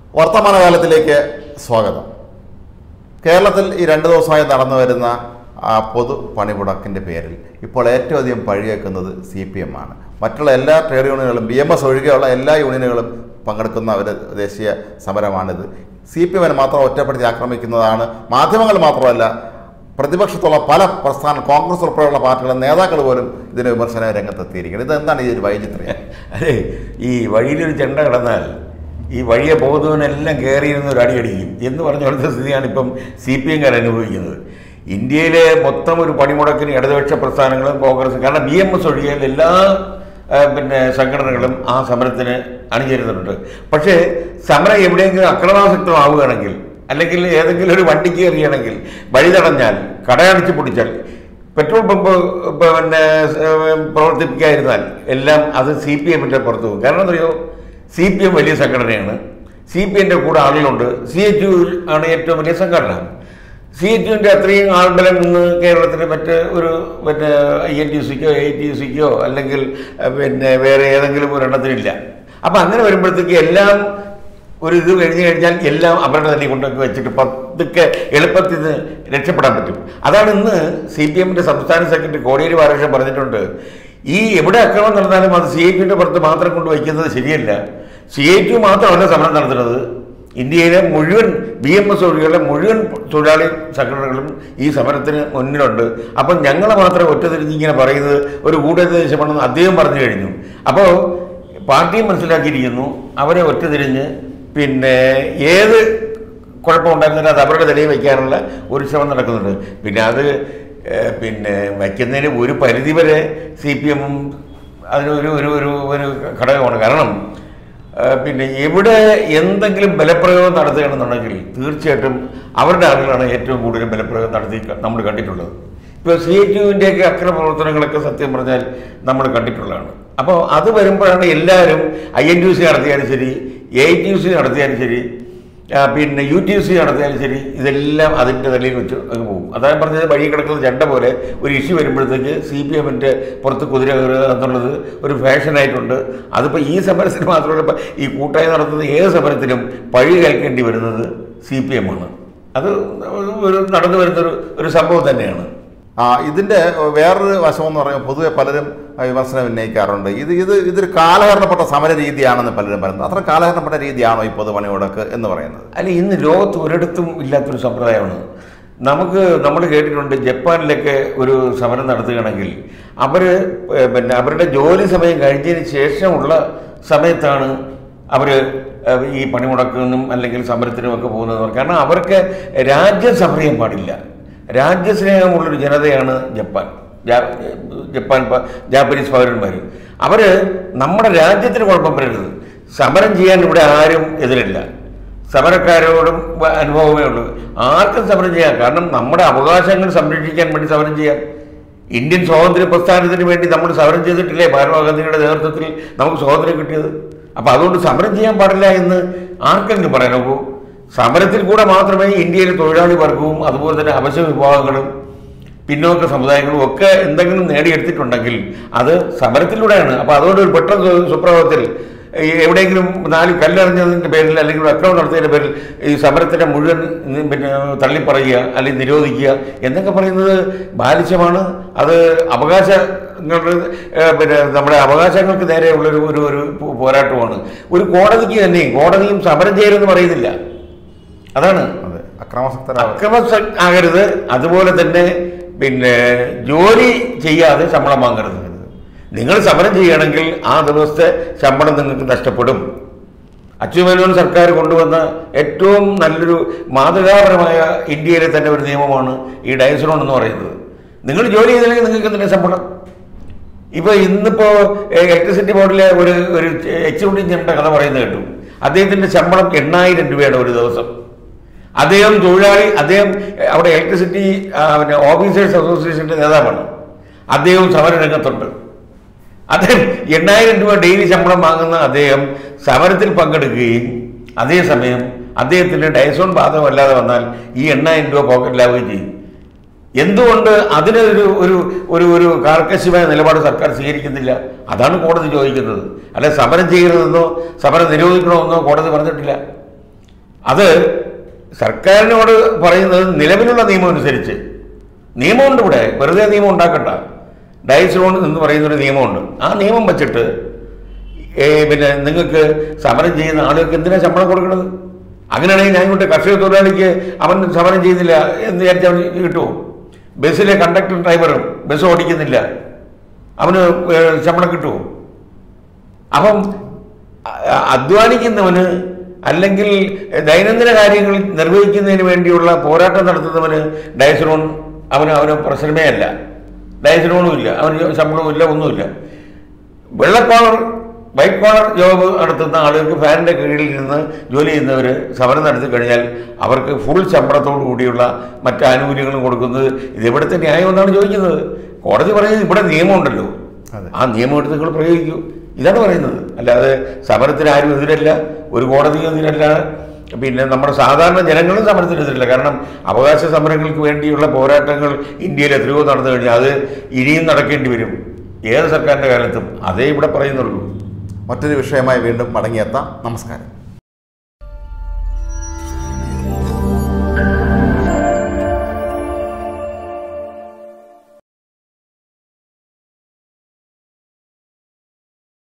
വർത്തമാനകാലത്തിലേക്ക് സ്വാഗതം കേരളത്തിൽ ഈ രണ്ട് ദിവസമായി നടന്നു വരുന്ന ആ, പൊതു പണിമുടക്കിൻ്റെ പേരിൽ ഇപ്പോൾ ഏറ്റവും അധികം പഴിയേക്കുന്നത് സി പി എം ആണ് മറ്റുള്ള എല്ലാ ട്രേഡ് യൂണിയനുകളും ബി എം എസ് ഒഴികെയുള്ള എല്ലാ യൂണിയനുകളും പങ്കെടുക്കുന്ന ഒരു ദേശീയ സമരമാണിത് സി പി എമ്മിനെ മാത്രം ഒറ്റപ്പെടുത്തി ആക്രമിക്കുന്നതാണ് മാധ്യമങ്ങൾ മാത്രമല്ല പ്രതിപക്ഷത്തുള്ള പല പ്രസ്ഥാന കോൺഗ്രസ് ഉൾപ്പെടെയുള്ള പാർട്ടികളുടെ നേതാക്കൾ പോലും ഇതിന് വിമർശന രംഗത്തെത്തിയിരിക്കുന്നത് ഇത് എന്താണ് ഈ ഒരു വൈചിത്രം അതെ ഈ വഴിയിലൊരു ചെണ്ട കിടന്നാൽ ഈ വഴിയെ പോകുന്നവനെല്ലാം കയറിയിരുന്ന ഒരു അടി അടിക്കും എന്ന് പറഞ്ഞ പോലത്തെ സ്ഥിതിയാണ് ഇപ്പം സി പി എംകാർ അനുഭവിക്കുന്നത് ഇന്ത്യയിലെ മൊത്തം ഒരു പണിമുടക്കിന് ഇടതുപക്ഷ പ്രസ്ഥാനങ്ങളും കോൺഗ്രസ് കാരണം ബി എം എസ് ഒഴികെ എല്ലാ ആ, പിന്നെ സംഘടനകളും ആ സമരത്തിന് അണിചേരുന്നുണ്ട് പക്ഷേ സമരം എവിടെയെങ്കിലും അക്രമാസക്തമാവുകയാണെങ്കിൽ അല്ലെങ്കിൽ ഏതെങ്കിലും ഒരു വണ്ടിക്ക് കയറിയാണെങ്കിൽ വഴി തടഞ്ഞാൽ കടയടച്ച് പൊടിച്ചാൽ പെട്രോൾ പമ്പ് പിന്നെ ഏഹ്, പ്രവർത്തിപ്പിക്കാതിരുന്നാൽ എല്ലാം അത് സി പി എമ്മിൻ്റെ പുറത്ത് പോകും കാരണം എന്തറിയോ സി പി എം വലിയ സംഘടനയാണ് സി പി എമ്മിൻ്റെ കൂടെ ആളുകളുണ്ട് സി എച്ച് യു ആണ് ഏറ്റവും വലിയ സംഘടന സി എച്ച് യുവിൻ്റെ അത്രയും ആൾബലം ഇന്ന് കേരളത്തിന് മറ്റ് ഒരു പിന്നെ ഐ എൻ ടി സിക്കോ എ ടി സിക്കോ അല്ലെങ്കിൽ ഏഹ്, പിന്നെ വേറെ ഏതെങ്കിലും ഒരെണ്ണത്തിനില്ല അപ്പം അങ്ങനെ വരുമ്പോഴത്തേക്ക് എല്ലാം ഒരു ഇത് കഴിഞ്ഞ് കഴിഞ്ഞാൽ എല്ലാം അവരുടെ തന്നെ കൊണ്ടൊക്കെ വെച്ചിട്ട് പതുക്കെ എളുപ്പത്തിൽ നിന്ന് രക്ഷപ്പെടാൻ പറ്റും അതാണ് ഇന്ന് സി പി എമ്മിൻ്റെ സംസ്ഥാന സെക്രട്ടറി കോടിയേരി ബാലകൃഷ്ണൻ പറഞ്ഞിട്ടുണ്ട് ഈ എവിടെ അക്രമം നടന്നാലും അത് സി ഐ ടിയുടെ പുറത്ത് മാത്രം കൊണ്ട് വയ്ക്കുന്നത് ശരിയല്ല സി ഐ ടി മാത്രമല്ല സമരം നടത്തുന്നത് ഇന്ത്യയിലെ മുഴുവൻ ബി എം എസ് ഒഴികെയുള്ള മുഴുവൻ തൊഴിലാളി സംഘടനകളും ഈ സമരത്തിന് മുന്നിലുണ്ട് അപ്പം ഞങ്ങളെ മാത്രം ഒറ്റ തിരിഞ്ഞിങ്ങനെ പറയുന്നത് ഒരു ഗൂഢദേശമാണെന്ന് അദ്ദേഹം പറഞ്ഞു കഴിഞ്ഞു അപ്പോൾ പാർട്ടിയും മനസ്സിലാക്കിയിരിക്കുന്നു അവരെ ഒറ്റ തിരിഞ്ഞ് പിന്നെ ഏത് കുഴപ്പമുണ്ടായിരുന്നാലും അത് അവരുടെ നിലയിൽ വയ്ക്കാനുള്ള ഒരു ശ്രമം നടക്കുന്നുണ്ട് പിന്നെ അത് ഏഹ്, പിന്നെ വയ്ക്കുന്നതിന് ഒരു പരിധി വരെ സി പി എമ്മും അതിനൊരു ഒരു ഒരു ഒരു ഘടകമാണ് കാരണം ഏഹ്, പിന്നെ എവിടെ എന്തെങ്കിലും ബലപ്രയോഗം നടത്തുകയാണെന്നുണ്ടെങ്കിൽ തീർച്ചയായിട്ടും അവരുടെ ആളുകളാണ് ഏറ്റവും കൂടുതൽ ബലപ്രയോഗം നടത്തി നമ്മൾ കണ്ടിട്ടുള്ളത് ഇപ്പോൾ സി എച്ച് യുവിൻ്റെയൊക്കെ അക്രമ പ്രവർത്തനങ്ങളൊക്കെ സത്യം പറഞ്ഞാൽ നമ്മൾ കണ്ടിട്ടുള്ളതാണ് അപ്പോൾ അത് വരുമ്പോഴാണ് എല്ലാവരും ഐ എൻ ടി സി നടത്തിയാലും ശരി എ ടി സി നടത്തിയാലും ശരി ആ, പിന്നെ യു ടി സി നടത്തിയാലും ശരി ഇതെല്ലാം അതിൻ്റെ തലയിൽ വെച്ച് അങ്ങ് പോകും അതാണ് പറഞ്ഞത് വഴി കിടക്കുന്ന ചെണ്ട പോലെ ഒരു ഇഷ്യൂ വരുമ്പോഴത്തേക്ക് സി പി എമ്മിൻ്റെ പുറത്ത് കുതിര കയറുക എന്നുള്ളത് ഒരു ഫാഷനായിട്ടുണ്ട് അതിപ്പോൾ ഈ സമരത്തിന് മാത്രമല്ല ഇപ്പം ഈ കൂട്ടായി നടത്തുന്ന ഏത് സമരത്തിലും പഴി കേൾക്കേണ്ടി വരുന്നത് സി പി എം ആണ് അത് ഒരു നടന്നു വരുന്നൊരു ഒരു സംഭവം തന്നെയാണ് ആ ഇതിൻ്റെ വേറൊരു വശമെന്ന് പറയുമ്പോൾ പൊതുവെ പലരും വിമർശനം ഉന്നയിക്കാറുണ്ട് ഇത് ഇത് ഇതൊരു കാലഹരണപ്പെട്ട സമര രീതിയാണെന്ന് പലരും പറയുന്നത് അത്ര കാലഹരണപ്പെട്ട രീതിയാണോ ഈ പൊതുപണിമുടക്ക് എന്ന് പറയുന്നത് അല്ല ഇന്ന് ലോകത്ത് ഒരിടത്തും ഇല്ലാത്തൊരു സമ്പ്രദായമാണ് നമുക്ക് നമ്മൾ കേട്ടിട്ടുണ്ട് ജപ്പാനിലൊക്കെ ഒരു സമരം നടത്തുകയാണെങ്കിൽ അവർ പിന്നെ അവരുടെ ജോലി സമയം കഴിഞ്ഞതിന് ശേഷമുള്ള സമയത്താണ് അവർ ഈ പണിമുടക്കിനും അല്ലെങ്കിൽ സമരത്തിനും ഒക്കെ പോകുന്നത് കാരണം അവർക്ക് രാജ്യം സഫർ ചെയ്യാൻ പാടില്ല രാജ്യസ്നേഹമുള്ളൊരു ജനതയാണ് ജപ്പാൻ ജാ- ജപ്പാൻ പ- ജാപ്പനീസ് പൗരന്മാർ അവർ നമ്മുടെ രാജ്യത്തിന് കുഴപ്പം വരരുത് സമരം ചെയ്യാൻ ഇവിടെ ആരും എതിരില്ല സമരക്കാരോടും വ- അനുഭവമേ ഉള്ളൂ ആർക്കും സമരം ചെയ്യാം കാരണം നമ്മുടെ അവകാശങ്ങൾ സംരക്ഷിക്കാൻ വേണ്ടി സമരം ചെയ്യാം ഇന്ത്യൻ സ്വാതന്ത്ര്യ പ്രസ്ഥാനത്തിന് വേണ്ടി നമ്മൾ സമരം ചെയ്തിട്ടില്ലേ മഹാത്മാഗാന്ധിയുടെ നേതൃത്വത്തിൽ നമുക്ക് സ്വാതന്ത്ര്യം കിട്ടിയത് അപ്പം അതുകൊണ്ട് സമരം ചെയ്യാൻ പാടില്ല എന്ന് ആർക്കെങ്കിലും പറയാൻ നോക്കൂ സമരത്തിൽ കൂടെ മാത്രമേ ഇന്ത്യയിലെ തൊഴിലാളി വർഗവും അതുപോലെ തന്നെ അവശ്യ വിഭാഗങ്ങളും പിന്നോക്ക സമുദായങ്ങളും ഒക്കെ എന്തെങ്കിലും നേടിയെടുത്തിട്ടുണ്ടെങ്കിൽ അത് സമരത്തിലൂടെയാണ് അപ്പോൾ അതുകൊണ്ട് ഒരു പെട്ടെന്ന് സു- സുപ്രഭാതത്തിൽ ഈ എവിടെയെങ്കിലും നാല് കല്ലെറിഞ്ഞതിൻ്റെ പേരിൽ അല്ലെങ്കിൽ ഒരു അക്രമം നടത്തിയതിൻ്റെ പേരിൽ ഈ സമരത്തിനെ മുഴുവൻ നി- പിന്നെ തള്ളിപ്പറയുക അല്ലെങ്കിൽ നിരോധിക്കുക എന്നൊക്കെ പറയുന്നത് ബാലിശ്യമാണ് അത് അവകാശങ്ങളുടെ ഏഹ്, പിന്നെ നമ്മുടെ അവകാശങ്ങൾക്ക് നേരെയുള്ളൊരു ഒരു ഒരു പോ- പോരാട്ടമാണ് ഒരു കോടതിക്ക് തന്നെയും കോടതിയും സമരം ചെയ്യരുതെന്ന് പറയുന്നില്ല അതാണ് അതെ അക്രമാസക്തരാകും അക്രമ ആകരുത് അതുപോലെ തന്നെ പിന്നെ ജോലി ചെയ്യാതെ ശമ്പളം വാങ്ങരുത് നിങ്ങൾ സമരം ചെയ്യണമെങ്കിൽ ആ ദിവസത്തെ ശമ്പളം നിങ്ങൾക്ക് നഷ്ടപ്പെടും അച്യുതമേനോൻ സർക്കാർ കൊണ്ടുവന്ന ഏറ്റവും നല്ലൊരു മാതൃകാപരമായ ഇന്ത്യയിലെ തന്നെ ഒരു നിയമമാണ് ഈ ഡയസറോൺ എന്ന് പറയുന്നത് നിങ്ങൾ ജോലി ചെയ്തില്ലെങ്കിൽ നിങ്ങൾക്ക് തന്നെ ശമ്പളം ഇപ്പോൾ ഇന്നിപ്പോൾ ഇലക്ട്രിസിറ്റി ബോർഡിലെ ഒരു ഒരു എക്സിക്യൂട്ടീവ് ഇഞ്ചിനിയറുടെ കഥ പറയുന്നത് കേട്ടു അദ്ദേഹത്തിൻ്റെ ശമ്പളം എണ്ണായിരം രൂപയാണ് ഒരു ദിവസം അദ്ദേഹം തൊഴിലാളി അദ്ദേഹം എഹ്, അവിടെ ഇലക്ട്രിസിറ്റി ആ, പിന്നെ ഓഫീസേഴ്സ് അസോസിയേഷൻ്റെ നേതാവാണ് അദ്ദേഹം സമരരംഗത്തുണ്ട് അദ്ദേഹം എണ്ണായിരം രൂപ ഡെയിലി ശമ്പളം വാങ്ങുന്ന അദ്ദേഹം സമരത്തിൽ പങ്കെടുക്കുകയും അതേസമയം അദ്ദേഹത്തിന് ഡയസോൺ ബാധകമല്ലാതെ വന്നാൽ ഈ എണ്ണായിരം രൂപ പോക്കറ്റിലാവുകയും ചെയ്യും എന്തുകൊണ്ട് അതിനൊരു ഒരു ഒരു ഒരു കാർക്കശ്യമായ നിലപാട് സർക്കാർ സ്വീകരിക്കുന്നില്ല അതാണ് കോടതി ചോദിക്കുന്നത് അല്ലെ സമരം ചെയ്യരുതെന്നോ സമരം നിരോധിക്കണമെന്നോ കോടതി പറഞ്ഞിട്ടില്ല അത് സർക്കാരിനോട് പറയുന്നത് നിലവിലുള്ള നിയമം അനുസരിച്ച് നിയമമുണ്ട് ഇവിടെ വെറുതെ നിയമം ഉണ്ടാക്കണ്ട ഡയസ് ലോൺ എന്ന് പറയുന്നൊരു നിയമമുണ്ട് ആ നിയമം വച്ചിട്ട് ഏ, പിന്നെ നിങ്ങൾക്ക് സമരം ചെയ്യുന്ന ആളുകൾക്ക് എന്തിനാ ശമ്പളം കൊടുക്കുന്നത് അങ്ങനെയാണെങ്കിൽ ഞാൻ ഇങ്ങോട്ട് കർഷക തൊഴിലാളിക്ക് അവൻ സമരം ചെയ്യുന്നില്ല എന്ന് വിചാരിച്ചാൽ അവന് കിട്ടുമോ ബസ്സിലെ കണ്ടക്ടർ ഡ്രൈവറും ബസ് ഓടിക്കുന്നില്ല അവന് ഏ, ശമ്പളം കിട്ടുമോ അപ്പം അ- അധ്വാനിക്കുന്നവന് അല്ലെങ്കിൽ ദൈനംദിന കാര്യങ്ങൾ നിർവഹിക്കുന്നതിന് വേണ്ടിയുള്ള പോരാട്ടം നടത്തുന്നവന് ഡയസ്ലോൺ അവന് അവന് പ്രശ്നമേ അല്ല ഡയസ്ലോണും ഇല്ല അവന് ശമ്പളവും ഇല്ല ഒന്നുമില്ല വെള്ള കോളർ വൈറ്റ് കോളർ ജോബ് നടത്തുന്ന ആളുകൾക്ക് ഫാനിൻ്റെ കീഴിൽ ഇരുന്ന് ജോലി ചെയ്യുന്നവർ സമരം നടത്തി കഴിഞ്ഞാൽ അവർക്ക് ഫുൾ ശമ്പളത്തോടു കൂടിയുള്ള മറ്റ് ആനുകൂല്യങ്ങളും കൊടുക്കുന്നത് ഇത് ഇവിടുത്തെ ന്യായമെന്നാണ് ചോദിക്കുന്നത് കോടതി പറയുന്നത് ഇവിടെ നിയമമുണ്ടല്ലോ അതെ. ആ നിയമം എടുത്ത് നിങ്ങൾ പ്രയോഗിക്കൂ ഇതാണ് പറയുന്നത് അല്ലാതെ സമരത്തിന് ആരും എതിരല്ല ഒരു കോടതിയും എതിരല്ല പിന്നെ നമ്മുടെ സാധാരണ ജനങ്ങളും സമരത്തിന് എതിരല്ല കാരണം അവകാശ സമരങ്ങൾക്ക് വേണ്ടിയുള്ള പോരാട്ടങ്ങൾ ഇന്ത്യയിൽ എത്രയോ നടന്നു കഴിഞ്ഞാൽ അത് ഇനിയും നടക്കേണ്ടി വരും ഏത് സർക്കാരിൻ്റെ കാലത്തും അതേ ഇവിടെ പറയുന്നുള്ളൂ മറ്റൊരു വിഷയമായി വീണ്ടും മടങ്ങിയെത്താം നമസ്കാരം